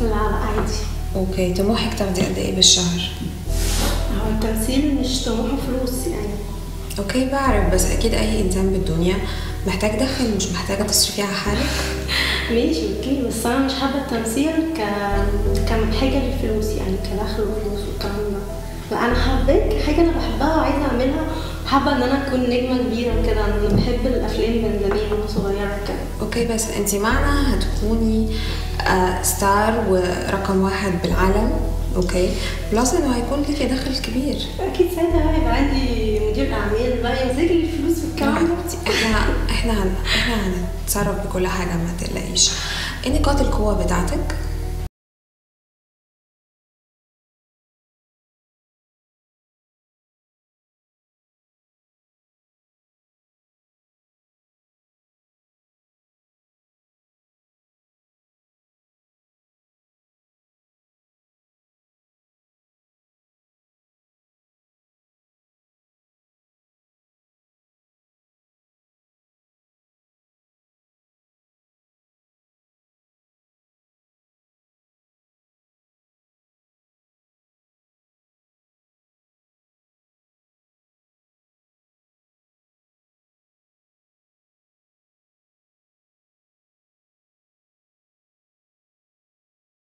لا لا عادي اوكي طموحك تاخدي قد ايه بالشهر هو التمثيل مش طموحه فلوس يعني اوكي بعرف بس اكيد اي انسان بالدنيا محتاج دخل مش محتاجه تصرفي على حالك ماشي اوكي بس انا مش حابه التمثيل ك كحاجه للفلوس يعني كدخل وفلوس والكلام ده لا انا حبيت حاجه انا بحبها وعايزه اعملها وحابه ان انا اكون نجمه كبيره كده انا بحب الافلام من زمان وانا صغيره كده اوكي بس انت معنا هتكوني آه ستار ورقم واحد بالعالم اوكي بلس انه هيكون ليكي دخل كبير اكيد ساعتها هيبقى عندي مدير اعمال بقى يمسك لي الفلوس والكلام ده احنا احنا هن... احنا هنتصرف بكل حاجه ما تقلقيش ايه نقاط القوه بتاعتك